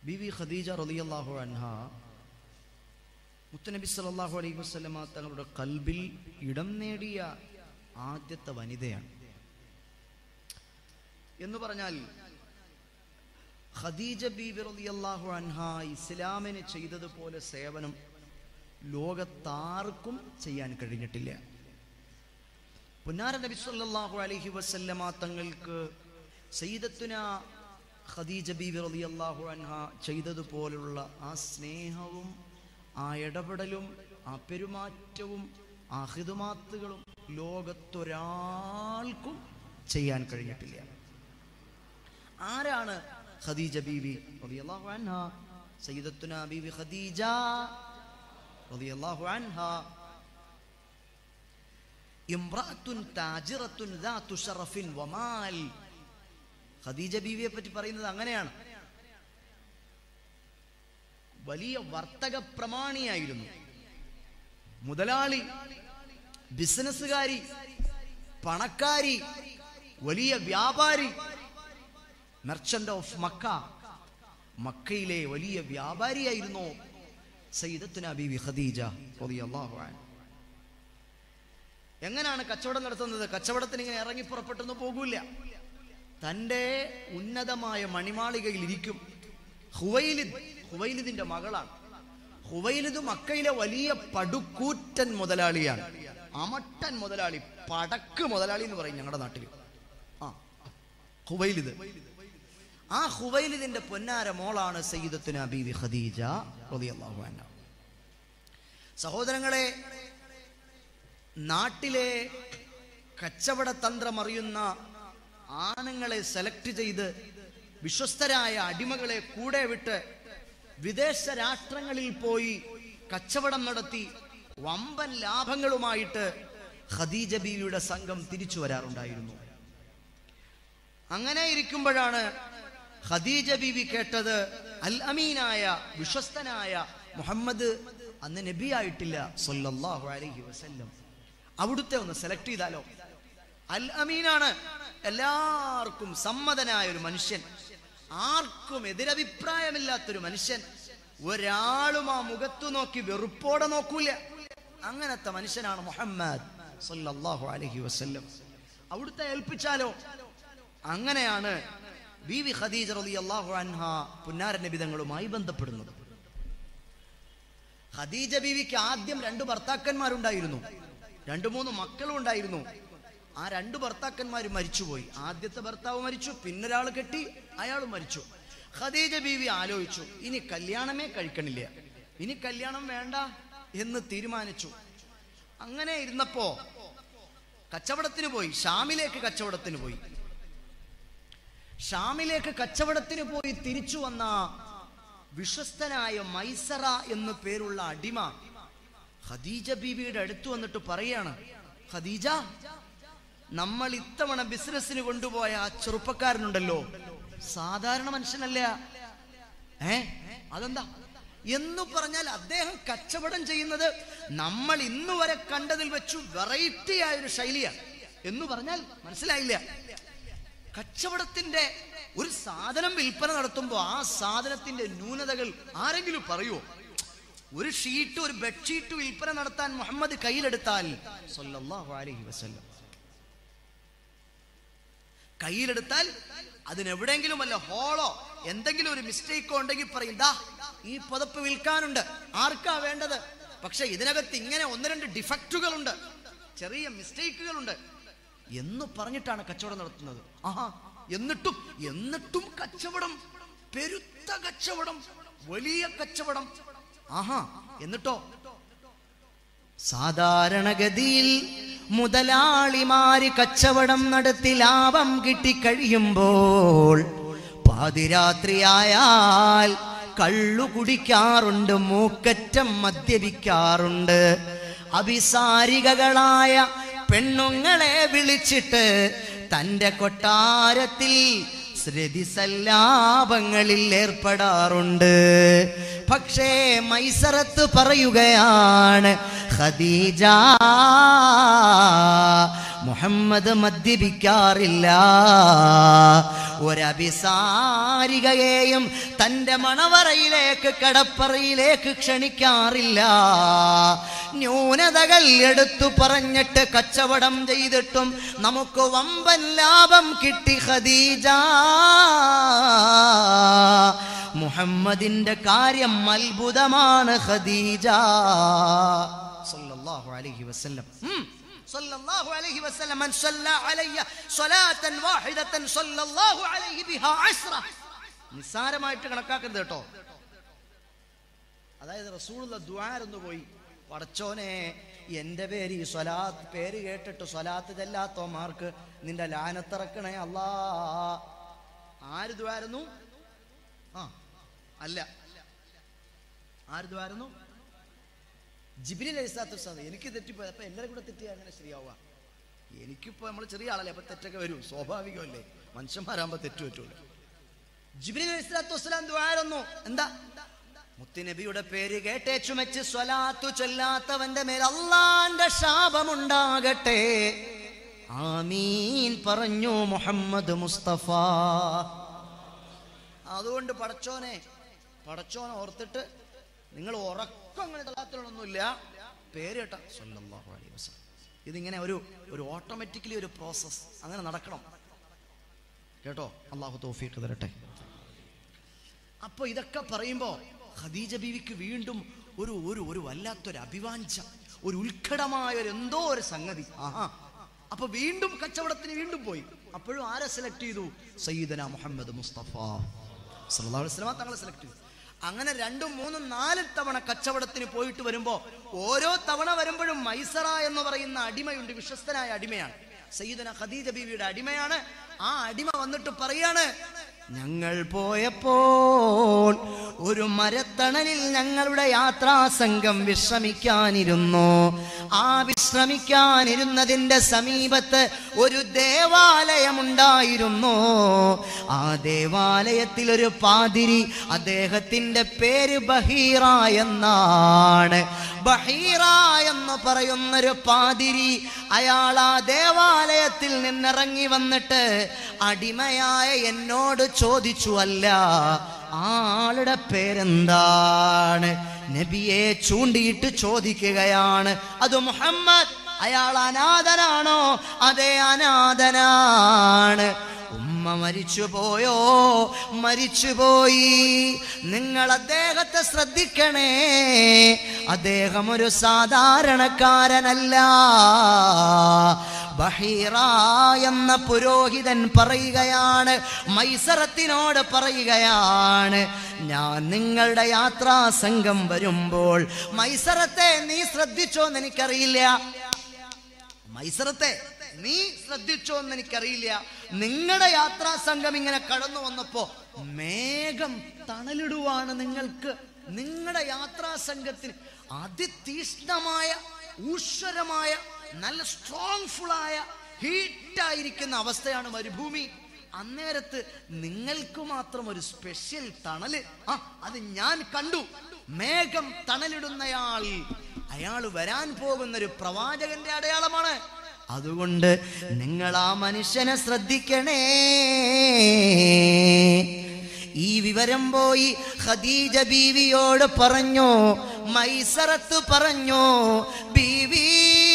ബിവി ഖദീജ റളിയല്ലാഹു അൻഹ മുത്തനബി സല്ലല്ലാഹു അലൈഹി വസല്ലമ തങ്ങളുടെ കൽബിൽ ഇടം നേടിയ ആദ്യത്തെ വനിതയാണ് എന്ന് പറഞ്ഞാൽ ഖദീജ ബീബി റളിയല്ലാഹു അൻഹ ഇസ്ലാമിന് ചെയ്തതുപോലെ സേവനം ലോകത്താർക്കും ചെയ്യാൻ കഴിഞ്ഞിട്ടില്ല പുന്നാര നബി സല്ലല്ലാഹു അലൈഹി വസല്ലമ തങ്ങൾക്ക് സയ്യിദത്തുന ഖദീജ ബീബി റളിയല്ലാഹു അൻഹ ചെയ്തതുപോലുള്ള ആ സ്നേഹവും ആ ഇടപെടലും ആ പെരുമാറ്റവും ആ ഹിതുമാത്തുകളും ലോകത്തൊരാൾക്കും ചെയ്യാൻ കഴിഞ്ഞിട്ടില്ല ആരാണ് ഖദീജ ബീവി റളിയല്ലാഹു അൻഹ സയ്യിദത്തുന ബീവി ഖദീജ റളിയല്ലാഹു അൻഹ ഇംറഅത്തുൻ താജിറത്തുൻ ദാതു ശറഫിൻ വമാൽ ഖദീജ ബീവിയെ പറ്റി പറയുന്നത് അങ്ങനെയാണ് വലിയ വർത്തക പ്രമാണിയായിരുന്നു മുതലാളി ബിസിനസ്സുകാരി പണക്കാരി വലിയ വ്യാപാരി മെർച്ചന്റ് ഓഫ് മക്ക മക്കയിലെ വലിയ വ്യാപാരിയായിരുന്നു സയ്യിദത്തുന ബീവി ഖദീജ റളിയല്ലാഹു അൻഹ എങ്ങനെയാണ് കച്ചവടം നടത്തുന്നത് കച്ചവടത്തിന് ഇങ്ങനെ ഇറങ്ങി പുറപ്പെട്ടൊന്നും പോകൂല തൻ്റെ ഉന്നതമായ മണിമാളികയിൽ ഇരിക്കും ഹുവൈലിദ് ഹുവൈലിദിന്റെ മകളാണ് ഹുവൈലിദ് മക്കയിലെ വലിയ പടുക്കൂറ്റൻ മുതലാളിയാണ് അമട്ടൻ മുതലാളി പടക്ക് മുതലാളി എന്ന് പറയും ഞങ്ങളുടെ നാട്ടിൽ ആ ഹുവൈലിദ് ആ ഹുവൈലിദിന്റെ പൊന്നാര മോളാണ് സയ്യിദത്തുന ബീവി ഖദീജ റളിയല്ലാഹു അൻഹ സഹോദരങ്ങളെ നാട്ടിലെ കച്ചവട തന്ത്രം അറിയുന്ന ആണുങ്ങളെ സെലക്ട് ചെയ്ത് വിശ്വസ്തരായ അടിമകളെ കൂടെ വിട്ട് വിദേശ രാഷ്ട്രങ്ങളിൽ പോയി കച്ചവടം നടത്തി വമ്പൻ ലാഭങ്ങളുമായിട്ട് ഖദീജ ബീവിയുടെ സംഘം തിരിച്ചു വരാറുണ്ടായിരുന്നു അങ്ങനെ ഇരിക്കുമ്പോഴാണ് ഖദീജ ബീവി കേട്ടത് അൽ അമീനായ വിശ്വസ്തനായ മുഹമ്മദ് അന്ന് നബിയായിട്ടില്ല സല്ലല്ലാഹു അലൈഹി വസല്ലം അവിടുത്തെ ഒന്ന് സെലക്ട് ചെയ്താലോ അൽ അമീനാണ് എല്ലാവർക്കും സമ്മതനായ ഒരു മനുഷ്യൻ ആർക്കും എതിരഭിപ്രായമില്ലാത്തൊരു മനുഷ്യൻ ഒരാളും ആ മുഖത്തു നോക്കി വെറുപ്പോടെ നോക്കൂല അങ്ങനത്തെ മനുഷ്യനാണ് മുഹമ്മദ് സല്ലല്ലാഹു അലൈഹി വസല്ലം അവിടുത്തെ ഏൽപ്പിച്ചാലോ അങ്ങനെയാണ് ബീവി ഖദീജ റളിയല്ലാഹു അൻഹ പുന്നാര നബിതങ്ങളുമായി ബന്ധപ്പെടുന്നത് ഖദീജ ബീവിക്ക് ആദ്യം രണ്ട് ഭർത്താക്കന്മാരുണ്ടായിരുന്നു രണ്ടു മൂന്ന് മക്കളും ഉണ്ടായിരുന്നു ആ രണ്ട് ഭർത്താക്കന്മാർ മരിച്ചുപോയി ആദ്യത്തെ ഭർത്താവ് മരിച്ചു പിന്നൊരാൾ കെട്ടി അയാൾ മരിച്ചു ഖദീജ ബീവി ആലോചിച്ചു ഇനി കല്യാണമേ കഴിക്കണില്ല ഇനി കല്യാണം വേണ്ട എന്ന് തീരുമാനിച്ചു അങ്ങനെ ഇരുന്നപ്പോ കച്ചവടത്തിന് പോയി ഷാമിലേക്ക് കച്ചവടത്തിന് പോയി ഷാമിലേക്ക് കച്ചവടത്തിന് പോയി തിരിച്ചു വന്ന വിശ്വസ്തനായ മൈസറ എന്നു പേരുള്ള അടിമ ഖദീജ ബീവിയുടെ അടുത്ത് വന്നിട്ട് പറയാണ് ഖദീജ നമ്മൾ ഇത്തവണ ബിസിനസ്സിന് കൊണ്ടുപോയ ആ ചെറുപ്പക്കാരനുണ്ടല്ലോ സാധാരണ മനുഷ്യനല്ല ഏ അതെന്താ എന്ന് പറഞ്ഞാൽ അദ്ദേഹം കച്ചവടം ചെയ്യുന്നത് നമ്മൾ ഇന്ന് വരെ കണ്ടതിൽ വെച്ചു വെറൈറ്റി ആയ ഒരു ശൈലിയാണ് എന്ന് പറഞ്ഞാൽ മനസ്സിലായില്ല കച്ചവടത്തിന്റെ ഒരു സാധനം വിൽപ്പന നടത്തുമ്പോൾ ആ സാധനത്തിന്റെ ന്യൂനതകൾ ആരെങ്കിലും പറയുമോ ഒരു ഷീറ്റ് ഒരു ബെഡ്ഷീറ്റ് വിൽപ്പന നടത്താൻ മുഹമ്മദ് കയ്യിലെടുത്താൽ സല്ലല്ലാഹു അലൈഹി വസല്ലം കയ്യിലെടുത്താൽ അതിനെവിടെയെങ്കിലും വല്ല ഹോളോ എന്തെങ്കിലും ഒരു മിസ്റ്റേക്കോ ഉണ്ടെങ്കിൽ പറയും ദാ ഈ പുതപ്പ് വിൽക്കാനുണ്ട് ആർക്കാ വേണ്ടത് പക്ഷെ ഇതിനകത്ത് ഇങ്ങനെ ഒന്ന് രണ്ട് ഡിഫക്റ്റുകളുണ്ട് ചെറിയ മിസ്റ്റേക്കുകളുണ്ട് എന്ന് പറഞ്ഞിട്ടാണ് കച്ചവടം നടത്തുന്നത് ആഹാ എന്നിട്ടും എന്നിട്ടും കച്ചവടം പെരുത്ത കച്ചവടം വലിയ കച്ചവടം ആഹാ എന്നിട്ടോ സാധാരണഗതിയിൽ മുതലാളിമാര് കച്ചവടം നടത്തി ലാഭം കിട്ടിക്കഴിയുമ്പോൾ പാതിരാത്രിയായാൽ കള്ളു കുടിക്കാറുണ്ട് മൂക്കറ്റം മദ്യപിക്കാറുണ്ട് അഭിസാരികകളായ പെണ്ണുങ്ങളെ വിളിച്ചിട്ട് തന്റെ കൊട്ടാരത്തിൽ ശ്രതിസല്ലാപങ്ങളിൽ ഏർപ്പെടാറുണ്ട് പക്ഷേ മൈസറത്ത് പറയുകയാണ് ഖദീജ മുഹമ്മദ് മദ്യപിക്കാറില്ല ഒരഭിസാരികയെയും തന്റെ മണവറയിലേക്ക് കടപ്പറയിലേക്ക് ക്ഷണിക്കാറില്ല ന്യൂനതകൾ എടുത്തു പറഞ്ഞിട്ട് കച്ചവടം ചെയ്തിട്ടും നമുക്ക് വമ്പൻ ലാഭം കിട്ടി ഖദീജ മുഹമ്മദിന്റെ കാര്യം അത്ഭുതമാണ് ഖദീജ സല്ലല്ലാഹു അലൈഹി വസല്ലം ഉം. സല്ലല്ലാഹു അലൈഹി വസല്ലം മൻ സല്ല അലയ്യ സ്വലാത്തൻ വാഹിദത്തൻ സല്ലല്ലാഹു അലൈഹി ബിഹാ അസ്റ നിസ്സാരമായിട്ട് കണക്കാക്കരുത് കേട്ടോ അതായത് റസൂലുള്ള ദ്വാരന്ന് പോയി പടച്ചോനെ എൻ്റെ പേര് ഈ സ്വലാത്ത് പേര് കേട്ടിട്ട് സ്വലാത്ത് ചെല്ലാത്തോമാർക്ക് നിന്റെ ലാനത്തിറക്കണേ അല്ലാ ആര് ദ്വാരുന്നു ആ അല്ല ആര് ദ്വാരുന്നു ജിബിലി അലിസ്ലാത്തു വസ്സലാം എനിക്ക് തെറ്റിപ്പോയി അപ്പൊ എല്ലാവരും കൂടെ തെറ്റി അങ്ങനെ ശരിയാവുക എനിക്കിപ്പോ നമ്മൾ ചെറിയ ആളല്ലേ അപ്പൊ തെറ്റൊക്കെ വരും സ്വാഭാവികമല്ലേ മനുഷ്യന്മാരാകുമ്പോ തെറ്റു പറ്റുള്ളൂ ജിബിലി അലിസ്ലാത്തു വസ്സലാം ദ്വാരുന്നു എന്താ മുത്തുനബിയുടെ പേര് കേട്ടേച്ചു വെച്ച് സ്വലാത്തു ചൊല്ലാത്തവന്റെ മേൽ അള്ളാന്റെ ശാപമുണ്ടാകട്ടെ ആമീൻ പറഞ്ഞു മുഹമ്മദ് മുസ്തഫ അതുകൊണ്ട് പടച്ചോനെ പടച്ചോനെ ഓർത്തിട്ട് നിങ്ങൾ ഉറക്കം അങ്ങനെ തലാത്തിലൊന്നുമില്ല പേര് കേട്ട സല്ലല്ലാഹു അലൈഹി വസല്ലം ഇതിങ്ങനെ ഒരു ഒരു ഓട്ടോമാറ്റിക്കലി ഒരു പ്രോസസ് അങ്ങനെ നടക്കണം കേട്ടോ അള്ളാഹു തൗഫീഖ് തരട്ടെ അപ്പൊ ഇതൊക്കെ പറയുമ്പോ ഖദീജ ബീവിക്ക് വീണ്ടും ഒരു ഒരു ഒരു വല്ലാത്തൊരു അഭിവാഞ്ച ഒരു ഉത്കടമായ ഒരു എന്തോ ഒരു സംഗതി ആഹാ അപ്പൊ വീണ്ടും കച്ചവടത്തിന് വീണ്ടും പോയി അപ്പോഴും ആരെ സെലക്ട് ചെയ്തു സയ്യിദന മുഹമ്മദ് മുസ്തഫ സല്ലല്ലാഹു അലൈഹി വസല്ലമ തങ്ങളെ സെലക്ട് ചെയ്തു അങ്ങനെ രണ്ടും മൂന്നും നാലും തവണ കച്ചവടത്തിന് പോയിട്ട് വരുമ്പോ ഓരോ തവണ വരുമ്പോഴും മൈസറ എന്ന് പറയുന്ന അടിമയുണ്ട് വിശ്വസ്തനായ അടിമയാണ് സയ്യിദന ഖദീജ ബീവിയുടെ അടിമയാണ് ആ അടിമ വന്നിട്ട് പറയാണ് ഞങ്ങൾ പോയപ്പോൾ ഒരു മരത്തണലിൽ ഞങ്ങളുടെ യാത്രാ സംഘം വിശ്രമിക്കാനിരുന്നു ആ വിശ്രമിക്കാനിരുന്നതിന്റെ സമീപത്ത് ഒരു ദേവാലയമുണ്ടായിരുന്നു ആ ദേവാലയത്തിൽ ഒരു പാതിരി അദ്ദേഹത്തിന്റെ പേര് ബഹീറ എന്നാണ് ബഹീറ എന്ന് പറയുന്നൊരു പാതിരി അയാൾ ആ ദേവാലയത്തിൽ നിന്നിറങ്ങി വന്നിട്ട് അടിമയായ എന്നോട് ചോദിച്ചു അല്ല ആ ആളുടെ പേരെന്താണ് നബിയെ ചൂണ്ടിയിട്ട് ചോദിക്കുകയാണ് അത് മുഹമ്മദ് അയാൾ അനാഥനാണോ അതെ അനാഥനാണ് ഉമ്മ മരിച്ചു പോയോ മരിച്ചുപോയി നിങ്ങൾ അദ്ദേഹത്തെ ശ്രദ്ധിക്കണേ അദ്ദേഹം ഒരു സാധാരണക്കാരനല്ല ബഹീറ എന്ന പുരോഹിതൻ പറയുകയാണ് മൈസറത്തിനോട് പറയുകയാണ് ഞാൻ നിങ്ങളുടെ യാത്രാ സംഘം വരുമ്പോൾ മൈസറത്തെ നീ ശ്രദ്ധിച്ചോ എന്ന് എനിക്കറിയില്ല മൈസറത്തെ നീ ശ്രദ്ധിച്ചോ എന്ന് എനിക്കറിയില്ല നിങ്ങളുടെ യാത്രാ സംഘം ഇങ്ങനെ കടന്നു വന്നപ്പോ മേഘം തണലിടുവാണ് നിങ്ങൾക്ക് നിങ്ങളുടെ യാത്രാ സംഘത്തിന് അതിതീഷ്ണമായ ഊശ്വരമായ നല്ല സ്ട്രോങ് ഫുള്ളായ ഹീറ്റായിരിക്കുന്ന അവസ്ഥയാണ് മരുഭൂമി അന്നേരത്ത് നിങ്ങൾക്ക് മാത്രം ഒരു സ്പെഷ്യൽ തണല് ആ അത് ഞാൻ കണ്ടു മേഘം തണലിടുന്നയാൾ അയാൾ വരാൻ പോകുന്ന ഒരു പ്രവാചകന്റെ അടയാളമാണ് അതുകൊണ്ട് നിങ്ങൾ ആ മനുഷ്യനെ ശ്രദ്ധിക്കണേ ഈ വിവരം പോയി ഖദീജ ബീവിയോട് പറഞ്ഞു മൈസറത്ത് പറഞ്ഞു ബീവി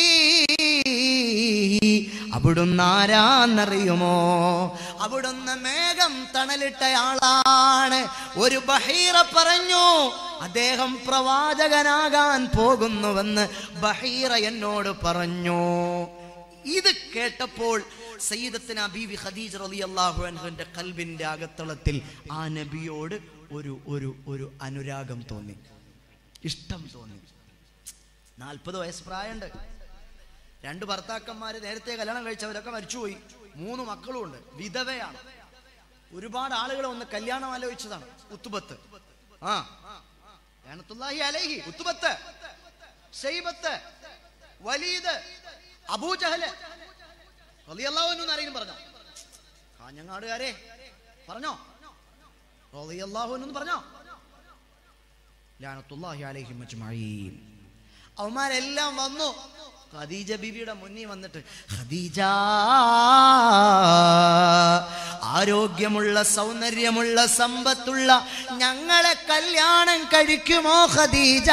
അവിടുന്ന് ആരാന്നറിയുമോ അവിടുന്ന് മേഘം തണലിട്ടയാളാണ് ഒരു ബഹീറ പറഞ്ഞു അദ്ദേഹം പ്രവാചകനാകാൻ പോകുന്നുവെന്ന് ബഹീറ എന്നോട് പറഞ്ഞു ഇത് കേട്ടപ്പോൾ സയ്യിദത്തിന് ബീവി ഖദീജ റളിയല്ലാഹു അൻഹുവിന്റെ കൽബിന്റെ അകത്തളത്തിൽ ആ നബിയോട് ഒരു ഒരു ഒരു അനുരാഗം തോന്നി ഇഷ്ടം തോന്നി നാൽപ്പത് വയസ്സ് പ്രായമുണ്ട് രണ്ട് ഭർത്താക്കന്മാര് നേരത്തെ കല്യാണം കഴിച്ചവരൊക്കെ മരിച്ചുപോയി മൂന്ന് മക്കളും ഉണ്ട് വിധവയാണ് ഒരുപാട് ആളുകൾ ഒന്ന് കല്യാണം ആലോചിച്ചതാണ് ഉത്തുബത്ത് ആ ലാനത്തുല്ലാഹി അലൈഹി ഉത്തുബത്ത് ഷെയ്ബത്ത് വലീദ് അബൂജഹല് റളിയല്ലാഹു അൻഹു എന്ന് ആരെങ്കിലും പറഞ്ഞോ കാഞ്ഞങ്ങാടുകാരെ പറഞ്ഞോ റളിയല്ലാഹു അൻഹു എന്ന് പറഞ്ഞോ ലാനത്തുല്ലാഹി അലൈഹിം അജ്മഈൻ അവന്മാരെല്ലാം വന്നു ഖദീജ ബീവിയുടെ മുന്നിൽ വന്നിട്ട് ഖദീജ ആരോഗ്യമുള്ള സൗന്ദര്യമുള്ള സമ്പത്തുള്ള ഞങ്ങളെ കല്യാണം കഴിക്കുമോ ഖദീജ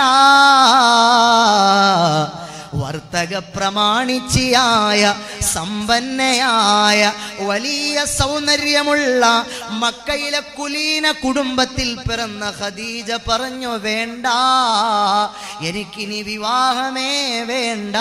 വർത്തക പ്രമാണിച്ചിയായ സമ്പന്നയായ വലിയ സൗന്ദര്യമുള്ള മക്കയിലെ കുലീന കുടുംബത്തിൽ പിറന്ന ഖദീജ പറഞ്ഞു വേണ്ട എനിക്കിനി വിവാഹമേ വേണ്ട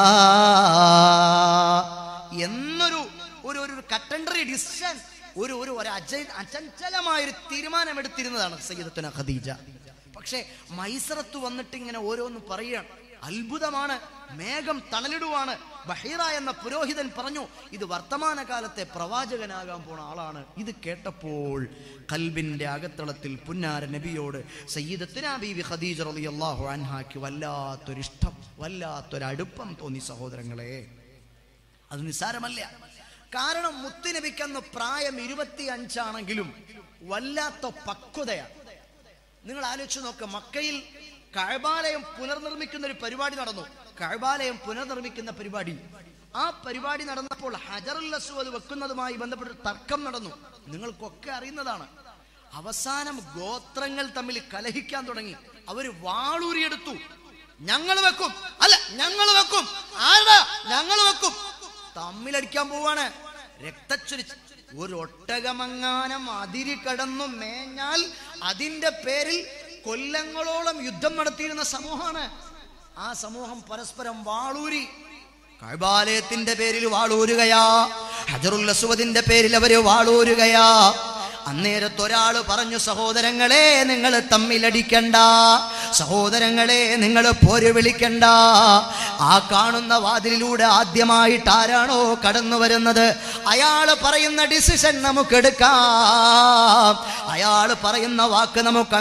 എന്നൊരു ഒരു ഒരു കട്ടൻഡറി ഡിസിഷൻ ഒരു ഒരു ഒരു അജ അചഞ്ചലമായ ഒരു തീരുമാനമെടുത്തിരുന്നതാണ് സയ്യിദത്തുന ഖദീജ പക്ഷേ മൈസറത്ത് വന്നിട്ട് ഇങ്ങനെ ഓരോന്ന് പറയുകയാണ് അത്ഭുതമാണ് മേഘം തണലിടുവാണ് ബഹീറ എന്ന പുരോഹിതൻ പറഞ്ഞു ഇത് വർത്തമാനകാലത്തെ പ്രവാചകനാകാൻ പോണ ആളാണ് ഇത് കേട്ടപ്പോൾ കൽബിന്റെ അകത്തളത്തിൽ പുന്നാര നബിയോട് സയ്യിദത്തുന ബീവി ഖദീജ റളിയല്ലാഹു അൻഹാക്ക് വല്ലാത്തൊരിഷ്ടം വല്ലാത്തൊരടുപ്പം തോന്നി സഹോദരങ്ങളെ അത് നിസ്സാരമല്ല കാരണം മുത്തുനബിക്കന്ന് പ്രായം ഇരുപത്തി അഞ്ചാണെങ്കിലും വല്ലാത്ത പക്വതയാണ് നിങ്ങൾ ആലോചിച്ച് നോക്ക് മക്കയിൽ കഴബാലയം പുനർനിർമ്മിക്കുന്ന ഒരു പരിപാടി നടന്നു കഴബാലയം പുനർനിർമ്മിക്കുന്ന പരിപാടി ആ പരിപാടി നടന്നപ്പോൾ ഹജറുൽ അസ്വദ് വെക്കുന്നതുമായി ബന്ധപ്പെട്ട ഒരു തർക്കം നടന്നു നിങ്ങൾക്കൊക്കെ അറിയുന്നതാണ് അവസാനം ഗോത്രങ്ങൾ തമ്മിൽ കലഹിക്കാൻ തുടങ്ങി അവര് വാളൂരിയെടുത്തു ഞങ്ങൾ വെക്കും അല്ല ഞങ്ങൾ വെക്കും ആരുടെ ഞങ്ങൾ വെക്കും തമ്മിലടിക്കാൻ പോവാണ് രക്തച്ചൊരി ഒരു ഒട്ടകമങ്ങാനം അതിരി കടന്നു മേഞ്ഞാൽ അതിന്റെ പേരിൽ കൊല്ലങ്ങളോളം യുദ്ധം നടത്തിയിരുന്ന സമൂഹമാണ് ആ സമൂഹം പരസ്പരം വാളൂരി കൈബാലയത്തിന്റെ പേരിൽ വാളൂരുകയാ ഹജറുൽ അസ്വദിന്റെ പേരിൽ അവര് വാളൂരുകയാ അന്നേരത്ത് ഒരാള് പറഞ്ഞു സഹോദരങ്ങളെ നിങ്ങൾ തമ്മിലടിക്കണ്ട സഹോദരങ്ങളെ നിങ്ങൾ പോര് വിളിക്കണ്ട ആ കാണുന്ന വാതിലിലൂടെ ആദ്യമായിട്ട് ആരാണോ കടന്നു വരുന്നത് അയാൾ പറയുന്ന ഡിസിഷൻ നമുക്ക് എടുക്കാം അയാൾ പറയുന്ന വാക്ക് നമുക്ക്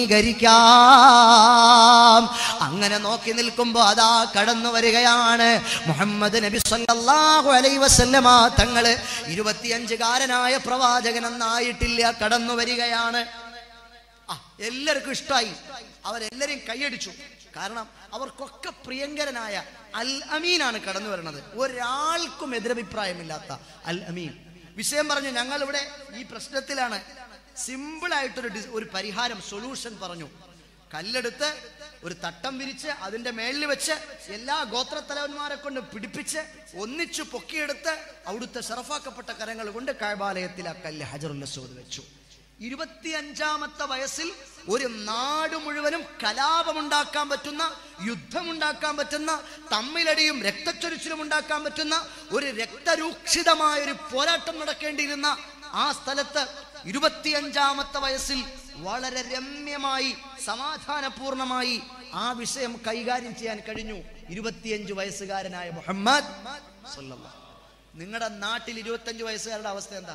അംഗീകരിക്കാം അങ്ങനെ നോക്കി നിൽക്കുമ്പോൾ അതാ കടന്നു വരികയാണ് മുഹമ്മദ് നബി സല്ലല്ലാഹു അലൈഹി വസല്ലമ തങ്ങള് ഇരുപത്തിയഞ്ചുകാരനായ പ്രവാചകൻ എന്നായിട്ടില്ല കടന്നു വരികയാണ് ആ എല്ലാവർക്കും ഇഷ്ടമായി അവരെല്ലാരെയും കൈയടിച്ചു കാരണം അവർക്കൊക്കെ പ്രിയങ്കരനായ അൽ അമീനാണ് കടന്നു വരുന്നത് ഒരാൾക്കും എതിരഭിപ്രായമില്ലാത്ത അൽ അമീൻ വിഷയം പറഞ്ഞു ഞങ്ങൾ ഇവിടെ ഈ പ്രശ്നത്തിലാണ് സിമ്പിൾ ആയിട്ടൊരു ഡി- ഒരു പരിഹാരം സൊല്യൂഷൻ പറഞ്ഞു കല്ലെടുത്ത് ഒരു തട്ടം വിരിച്ച് അതിന്റെ മേളിൽ വെച്ച് എല്ലാ ഗോത്രത്തലവന്മാരെ കൊണ്ട് പിടിപ്പിച്ച് ഒന്നിച്ചു പൊക്കിയെടുത്ത് അവിടുത്തെ ഷറഫാക്കപ്പെട്ട കരങ്ങൾ കൊണ്ട് കാഴ്ബാലയത്തിൽ ആ കല്ല് ഹജറുൽ അസ്വദ് വെച്ചു ഇരുപത്തിയഞ്ചാമത്തെ വയസ്സിൽ ഒരു നാട് മുഴുവനും കലാപമുണ്ടാക്കാൻ പറ്റുന്ന യുദ്ധമുണ്ടാക്കാൻ പറ്റുന്ന തമ്മിലടിയും രക്തച്ചൊരിച്ചിലും ഉണ്ടാക്കാൻ പറ്റുന്ന ഒരു രക്തരൂക്ഷിതമായ ഒരു പോരാട്ടം നടക്കേണ്ടിയിരുന്ന ആ സ്ഥലത്ത് ഇരുപത്തിയഞ്ചാമത്തെ വയസ്സിൽ വളരെ രമ്യമായി സമാധാനപൂർണമായി ആ വിഷയം കൈകാര്യം ചെയ്യാൻ കഴിഞ്ഞു ഇരുപത്തിയഞ്ച് വയസ്സുകാരനായ മുഹമ്മദ് സല്ലല്ലാഹു. നിങ്ങളുടെ നാട്ടിൽ ഇരുപത്തഞ്ച് വയസ്സുകാരുടെ അവസ്ഥ എന്താ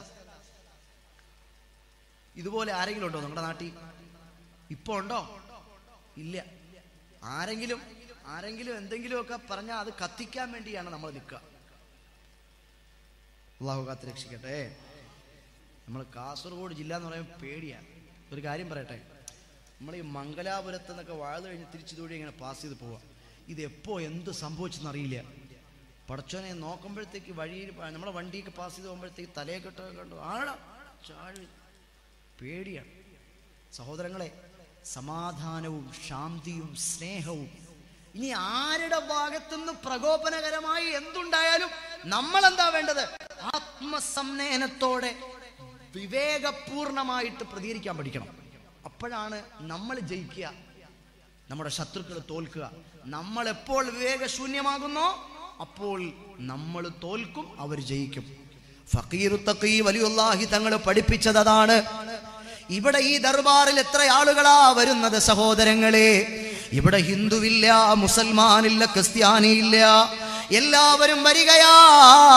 ഇതുപോലെ ആരെങ്കിലും ഉണ്ടോ നിങ്ങളുടെ നാട്ടിൽ ഇപ്പൊ ഉണ്ടോ ഇല്ല ആരെങ്കിലും ആരെങ്കിലും എന്തെങ്കിലുമൊക്കെ പറഞ്ഞാൽ അത് കത്തിക്കാൻ വേണ്ടിയാണ് നമ്മൾ നിൽക്കുക അള്ളാഹു കാത്ത് രക്ഷിക്കട്ടെ നമ്മൾ കാസർഗോഡ് ജില്ല എന്ന് പറയുമ്പോൾ പേടിയാണ് ഒരു കാര്യം പറയട്ടെ നമ്മൾ ഈ മംഗലാപുരത്ത് നിന്നൊക്കെ വാഴ കഴിഞ്ഞ് തിരിച്ചു തൂടി ഇങ്ങനെ പാസ് ചെയ്ത് പോവാം ഇത് എപ്പോ എന്ത് സംഭവിച്ചെന്ന് അറിയില്ല പടച്ചോനെ നോക്കുമ്പോഴത്തേക്ക് വഴിയിൽ നമ്മളെ വണ്ടിയൊക്കെ പാസ് ചെയ്ത് പോകുമ്പോഴത്തേക്ക് തലയെ കെട്ടൊക്കെ കണ്ടു ആടാ ചാഴി പേടിയാണ് സഹോദരങ്ങളെ സമാധാനവും ശാന്തിയും സ്നേഹവും ഇനി ആരുടെ ഭാഗത്തുനിന്ന് പ്രകോപനകരമായി എന്തുണ്ടായാലും നമ്മൾ എന്താ വേണ്ടത് ആത്മസംനയനത്തോടെ വിവേകപൂർണമായിട്ട് പ്രതികരിക്കാൻ പഠിക്കണം അപ്പോഴാണ് നമ്മൾ ജയിക്കുക നമ്മുടെ ശത്രുക്കൾ തോൽക്കുക നമ്മൾ എപ്പോൾ വിവേകശൂന്യമാകുന്നോ അപ്പോൾ നമ്മൾ തോൽക്കും അവർ ജയിക്കും ഫക്കീറു തഖീ വലിയുല്ലാഹി തങ്ങൾ പഠിപ്പിച്ചത് അതാണ് ഇവിടെ ഈ ദർബാറിൽ എത്ര ആളുകളാ വരുന്നത് സഹോദരങ്ങളെ ഇവിടെ ഹിന്ദുവില്ല മുസൽമാനില്ല ക്രിസ്ത്യാനിയില്ല എല്ലാവരും വരികയാ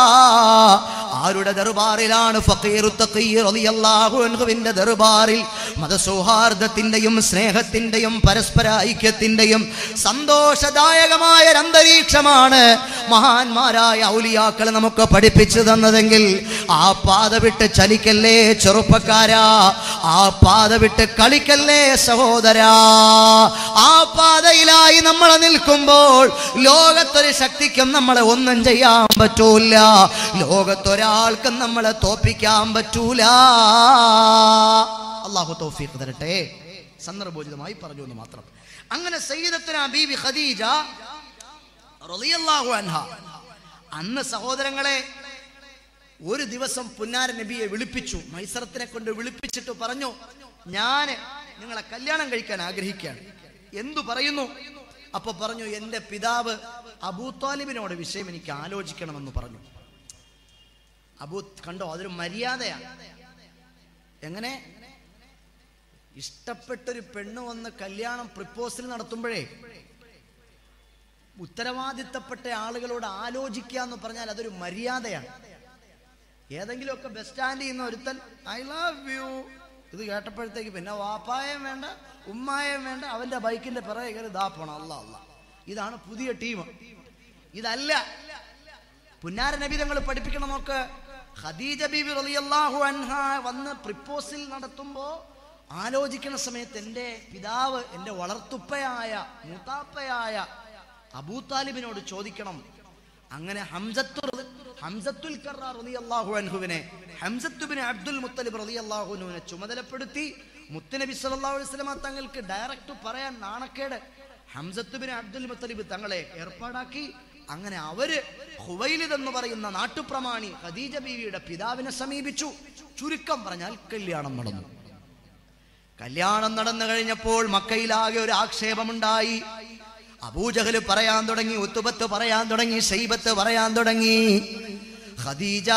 ആരുടെ ദർബാറിലാണ് ഫക്കീറു തഖീ റളിയല്ലാഹു അൻഹുവിന്റെ ദർബാറിൽ മതസൗഹാർദ്ദത്തിന്റെയും സ്നേഹത്തിന്റെയും പരസ്പര ഐക്യത്തിന്റെയും സന്തോഷദായകമായ ഒരു അന്തരീക്ഷമാണ് മഹാന്മാരായ ഔലിയാക്കൾ നമുക്ക് പഠിപ്പിച്ചു തന്നതെങ്കിൽ ആ പാത വിട്ട് ചലിക്കല്ലേ ചെറുപ്പക്കാരാ ആ പാത വിട്ട് കളിക്കല്ലേ സഹോദരാ ആ പാതയിലായി നമ്മൾ നിൽക്കുമ്പോൾ ലോകത്തൊരു ശക്തിക്കും നമ്മളെ ഒന്നും ചെയ്യാൻ പറ്റൂല ലോകത്തൊരാൾക്കും നമ്മളെ തോപ്പിക്കാൻ പറ്റൂല അള്ളാഹു തൗഫീഖ് തരട്ടെ സന്ദർഭോചിതമായി പറഞ്ഞു എന്ന് മാത്രം അങ്ങനെ സയ്യിദത്തുന ബീബി ഖദീജ റളിയല്ലാഹു അൻഹ അന്ന് സഹോദരങ്ങളെ ഒരു ദിവസം പുന്നാര നബിയെ വിളിപ്പിച്ചു മൈസറത്തിനെ കൊണ്ട് വിളിപ്പിച്ചിട്ട് പറഞ്ഞു ഞാൻ നിങ്ങളെ കല്യാണം കഴിക്കാൻ ആഗ്രഹിക്കുകയാണ് എന്തു പറയുന്നു അപ്പൊ പറഞ്ഞു എൻ്റെ പിതാവ് അബൂ താലിബിനോട് വിഷയം എനിക്ക് ആലോചിക്കണമെന്ന് പറഞ്ഞു അബൂ കണ്ടോ അതൊരു മര്യാദയാണ് എങ്ങനെ ഇഷ്ടപ്പെട്ടൊരു പെണ്ണ് വന്ന് കല്യാണം പ്രപ്പോസൽ നടത്തുമ്പോഴേ ഉത്തരവാദിത്തപ്പെട്ട ആളുകളോട് ആലോചിക്കുക എന്ന് പറഞ്ഞാൽ അതൊരു മര്യാദയാണ് ഏതെങ്കിലുമൊക്കെ ബസ് സ്റ്റാൻഡിൽ നിന്ന് ഒരുത്തൻ ഐ ലവ് യു ഇത് കേട്ടപ്പോഴത്തേക്ക് പിന്നെ വാപ്പായം വേണ്ട ഉമ്മായം വേണ്ട അവന്റെ ബൈക്കിന്റെ പിറകെ കയറി ദാ പോണം അല്ല അല്ല ഇതാണ് പുതിയ ടീം ഇതല്ല പുന്നാര നബി തങ്ങൾ പഠിപ്പിക്കണം നോക്ക് ഖദീജ ബീബി റളിയല്ലാഹു അൻഹ വന്ന് പ്രിപ്പോസിൽ നടത്തുമ്പോ ആലോചിക്കുന്ന സമയത്ത് എൻ്റെ പിതാവ് എൻ്റെ വളർത്തുപ്പയായ മൂത്താപ്പയായ അബൂ താലിബിനോട് ചോദിക്കണം അങ്ങനെ ഹംസത്തു റളി- ഹംസത്തുൽ കറാർ റളിയല്ലാഹു അൻഹുവിനെ ഹംസത്തുബിന് അബ്ദുൽ മുത്തലിബ് റളിയല്ലാഹു അൻഹുവിനെ ചുമതലപ്പെടുത്തി മുത്തുനബി സല്ലല്ലാഹു അലൈഹി വസല്ലമ തങ്ങൾക്ക് ഡയറക്റ്റ് പറയാൻ നാണക്കേട് ഹംസത്തുബിന് അബ്ദുൽ മുത്തലിബ് തങ്ങളെ ഏർപ്പാടാക്കി അങ്ങനെ അവര് ഹുവൈലിദ് എന്ന് പറയുന്ന നാട്ടുപ്രമാണി ഖദീജ ബീവിയുടെ പിതാവിനെ സമീപിച്ചു ചുരുക്കം പറഞ്ഞാൽ കല്യാണം നടന്നു കല്യാണം നടന്നു കഴിഞ്ഞപ്പോൾ മക്കയിലാകെ ഒരു ആക്ഷേപമുണ്ടായി അബൂജഹല് പറയാൻ തുടങ്ങി ഉത്തുബത്ത് പറയാൻ തുടങ്ങി ഷൈബത്ത് പറയാൻ തുടങ്ങി ഖദീജ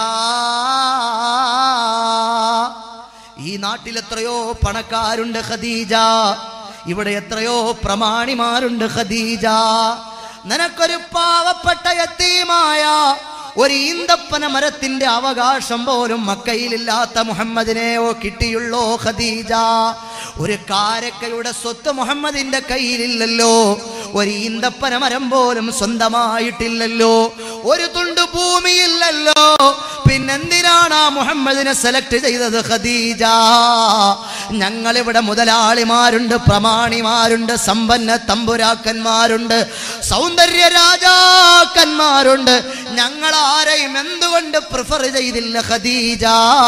ഈ നാട്ടിൽ എത്രയോ പണക്കാരുണ്ട് ഖദീജ ഇവിടെ എത്രയോ പ്രമാണിമാരുണ്ട് ഖദീജ നിനക്കൊരു പാവപ്പെട്ട യത്തീമായ ഒരു ഈന്തപ്പന മരത്തിന്റെ അവകാശം പോലും മക്കയിലില്ലാത്ത മുഹമ്മദിനെയോ കിട്ടിയുള്ളോ ഖദീജ ഒരു കാരക്കയുടെ സ്വത്ത് മുഹമ്മദിന്റെ കയ്യിലില്ലല്ലോ ഒരു ഈന്തപ്പന മരം പോലും സ്വന്തമായിട്ടില്ലല്ലോ ഒരു തുണ്ട് ഭൂമിയില്ലല്ലോ പിന്നെന്തിനാണ് ആ മുഹമ്മദിനെ സെലക്ട് ചെയ്തത് ഖദീജ ഞങ്ങളിവിടെ മുതലാളിമാരുണ്ട് പ്രമാണിമാരുണ്ട് സമ്പന്ന തമ്പുരാക്കന്മാരുണ്ട് സൗന്ദര്യ രാജാക്കന്മാരുണ്ട് ഞങ്ങൾ ആരെയും എന്തുകൊണ്ട് പ്രിഫർ ചെയ്തില്ല ഖദീജ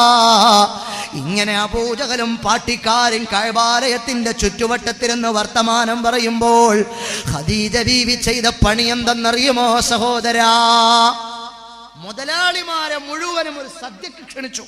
ഇങ്ങനെ അപൂജകലും പാട്ടിക്കാരും കഴബാലയത്തിന്റെ ചുറ്റുവട്ടത്തിരുന്ന് വർത്തമാനം പറയുമ്പോൾ ഖദീജ ബീവി ചെയ്ത പണി എന്തെന്നറിയുമോ സഹോദരാ മുതലാളിമാരെ മുഴുവനും ഒരു സദ്യക്ക് ക്ഷണിച്ചു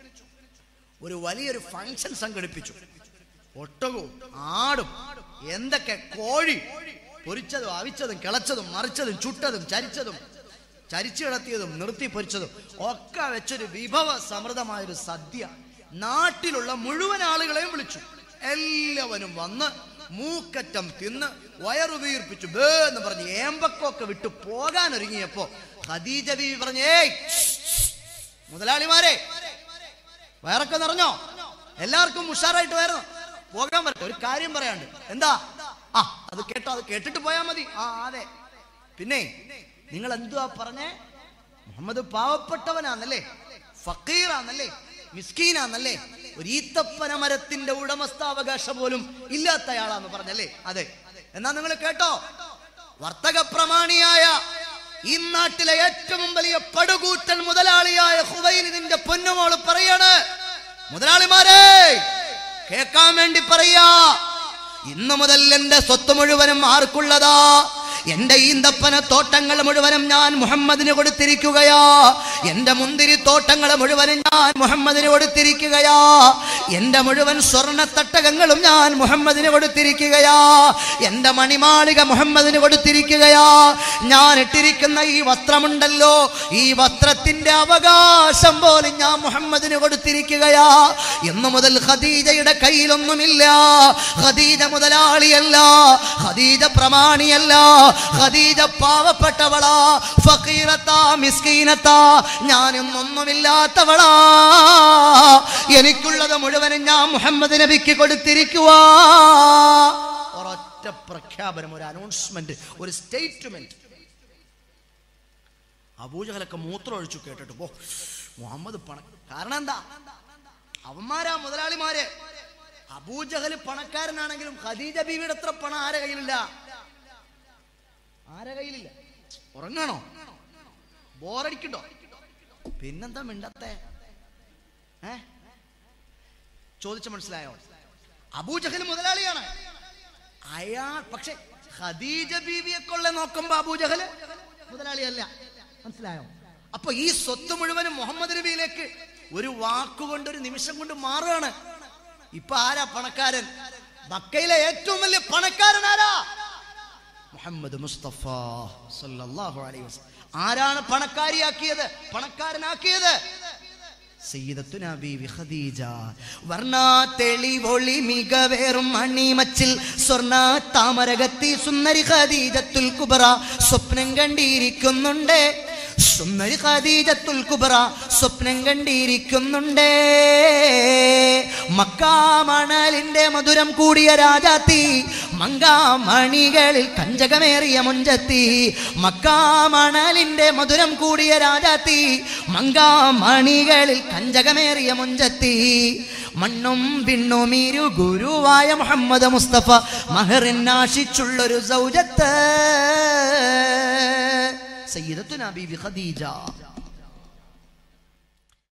ഒരു വലിയൊരു ഫംഗ്ഷൻ സംഘടിപ്പിച്ചു ഒട്ടകവും ആടും എന്തൊക്കെ കോഴി പൊരിച്ചതും അവിച്ചതും കിളച്ചതും മറിച്ചതും ചുട്ടതും ചരിച്ചതും ചരിച്ചു കിടത്തിയതും നിർത്തി പൊരിച്ചതും ഒക്കെ വെച്ചൊരു വിഭവ സമൃദ്ധമായൊരു സദ്യ നാട്ടിലുള്ള മുഴുവൻ ആളുകളെയും വിളിച്ചു എല്ലാവരും വന്ന് മൂക്കറ്റം തിന്ന് വയറു വീർപ്പിച്ചു ബേ എന്ന് പറഞ്ഞ് ഏമ്പക്കൊക്കെ വിട്ട് പോകാൻ ഒരുങ്ങിയപ്പോ ഖദീജ ബീവി പറഞ്ഞു ഏയ് മുതലാളിമാരെ വയറൊക്കെ നിറഞ്ഞോ എല്ലാവർക്കും ഉഷാറായിട്ട് വരണം പോകാൻ പറ്റ ഒരു കാര്യം പറയാണ്ട് എന്താ ആ അത് കേട്ടോ അത് കേട്ടിട്ട് പോയാ മതി ആ അതെ പിന്നെ നിങ്ങൾ എന്തുവാ പറഞ്ഞേ മുഹമ്മദ് പാവപ്പെട്ടവനാന്നല്ലേ ഫക്കീറാന്നല്ലേ മിസ്കീനാന്നല്ലേ ഒരു ഈത്തപ്പന മരത്തിന്റെ ഉടമസ്ഥാവകാശം പോലും ഇല്ലാത്തയാളാന്ന് പറഞ്ഞല്ലേ അതെ എന്നാ നിങ്ങൾ കേട്ടോ വർത്തക പ്രമാണിയായ ഈ നാട്ടിലെ ഏറ്റവും വലിയ പടുകൂറ്റൻ മുതലാളിയായ ഹുവൈലിന്റെ പൊന്നുമോള് പറയാണ് മുതലാളിമാരെ കേൾക്കാൻ വേണ്ടി പറയാ ഇന്നു മുതൽ എന്റെ സ്വത്ത് മുഴുവനും ആർക്കുള്ളതാ എന്റെ ഈന്തപ്പന തോട്ടങ്ങൾ മുഴുവനും ഞാൻ മുഹമ്മദിന് കൊടുത്തിരിക്കുകയാ എന്റെ മുന്തിരി തോട്ടങ്ങൾ മുഴുവനും ഞാൻ മുഹമ്മദിന് കൊടുത്തിരിക്കുകയാ എന്റെ മുഴുവൻ സ്വർണ്ണ തട്ടകങ്ങളും ഞാൻ മുഹമ്മദിന് കൊടുത്തിരിക്കുകയാ എന്റെ മണിമാളിക മുഹമ്മദിന് കൊടുത്തിരിക്കുകയാ ഞാൻ ഇട്ടിരിക്കുന്ന ഈ വസ്ത്രമുണ്ടല്ലോ ഈ വസ്ത്രത്തിന്റെ അവകാശം പോലും ഞാൻ മുഹമ്മദിന് കൊടുത്തിരിക്കുകയാ ഇന്നു മുതൽ ഖദീജയുടെ കയ്യിലൊന്നുമില്ല ഖദീജ മുതലാളിയല്ല ഖദീജ പ്രമാണിയല്ല ഖദീജ പാവപ്പെട്ടവളാ ഫഖീറത്താ മിസ്കീനത്താ ഞാനും ഒന്നുമില്ലാത്തവളാ എനിക്കുള്ളത് മുഴുവനും ഞാൻ മുഹമ്മദ് നബിക്ക് കൊടുത്തിരിക്കുവാ ഒരൊറ്റ പ്രഖ്യാപനം ഒരു അനൗൺസ്മെന്റ് ഒരു സ്റ്റേറ്റ്മെന്റ് അബൂജഹലൊക്കെ മൂത്രം ഒഴിച്ചു കേട്ടിട്ട് പോ മുഹമ്മദ് പണ കാരണം എന്താ അവന്മാരാ മുതലാളിമാര് അബൂജഹൽ പണക്കാരനാണെങ്കിലും ഖദീജ ബീവിയുടെ അത്ര പണം ആരെ കയ്യിലില്ല ആരെ കയ്യിലില്ല ഉറങ്ങാണോ ബോറടിക്കണ്ടോ പിന്നെന്താ മിണ്ടത്തെ ഏ ചോദിച്ച മനസ്സിലായോ അബൂജഹൽ മുതലാളിയാണ് അയാൾ പക്ഷെ ഖദീജ ബീവിയെ കൊള്ള നോക്കുമ്പോ അബൂജഹൽ മുതലാളിയല്ല മനസ്സിലായോ അപ്പൊ ഈ സ്വത്ത് മുഴുവനും മുഹമ്മദ് നബിയിലേക്ക് ഒരു വാക്കുകൊണ്ട് ഒരു നിമിഷം കൊണ്ട് മാറുകയാണ് ഇപ്പൊ ആരാ പണക്കാരൻ മക്കയിലെ ഏറ്റവും വലിയ പണക്കാരൻ ആരാ മുഹമ്മദ് മുസ്തഫ സല്ലല്ലാഹു അലൈഹി വസല്ലം ആരാണ് പണക്കാരിയാക്കിയത് പണക്കാരനാക്കിയത് സയ്യിദത്തുന ബീവി ഖദീജ വർണ്ണ തെളിവൊളി മികവേറും മണിമച്ചിൽ സ്വർണ്ണ താമരകത്തി സുന്ദരി ഖദീജത്തുൽ കുബറ സ്വപ്നം കണ്ടിരിക്കുന്നുണ്ട് സുന്ദരി ഖദീജത്തുൽ കുബറ സ്വപ്നം കണ്ടിരിക്കുന്നുണ്ടേ മക്കാമണലിന്റെ മധുരം കൂടിയ രാജാത്തി മങ്കാമണികളിൽ കഞ്ചകമേറിയ മുഞ്ചത്തി മക്കാമണലിന്റെ മധുരം കൂടിയ രാജാത്തി മങ്കാമണികളിൽ കഞ്ചകമേറിയ മുഞ്ചത്തി മണ്ണും വിണ്ണും ഇരു ഗുരുവായ മുഹമ്മദ് മുസ്തഫ മഹറിനാശിച്ചുള്ളൊരു സൗജത്ത് സയ്യിദത്തുന ബീവി ഖദീജ